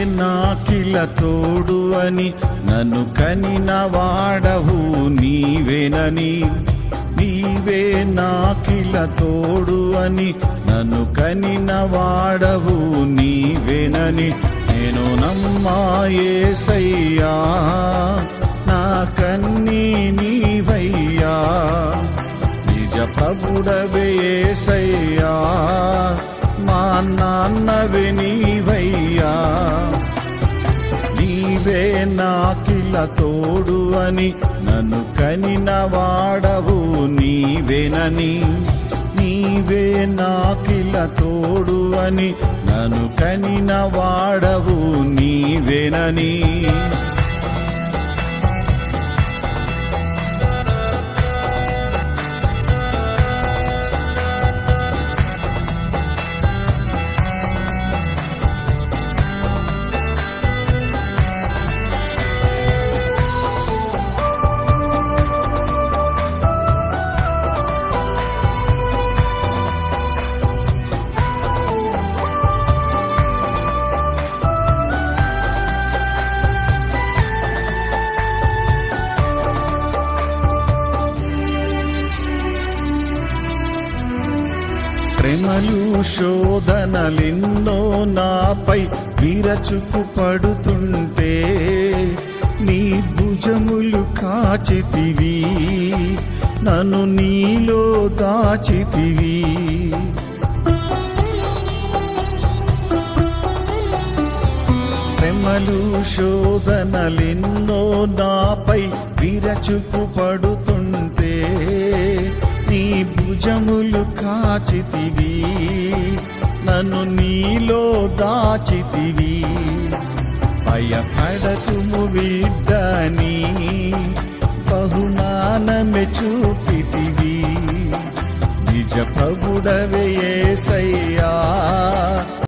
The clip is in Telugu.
నాకిల తోడు అని నన్ను కనిన వాడవు నీవేనని నీవే నాకిల తోడు అని నన్ను కనిన వాడవు నీవేనని నేను నమ్మాయేసయ్యా నా కన్నీ నీవయ్యా నిజ ప్రభుడవేసయ్యా మా నాన్నవే నీవయ్యా నీవే నాకిల తోడు అని నన్ను కనిన వాడవు నీవేనని నీవే నాకిల తోడు అని నన్ను కనిన వాడవు నీవేనని శ్రమలు శోధనలెన్నో నాపై విరచుకు పడుతుంటే నీ భుజములు కాచితివి నన్ను నీలో దాచితివి శ్రమలు శోధనలెన్నో నాపై విరచుకు పడుతుంటే నీ భుజములు కాచితివి నన్ను నీలో దాచితివి భయపడకుము బిడ్డని బహుమానమే చూపితివి నిజ ప్రభుడవే యేసయ్యా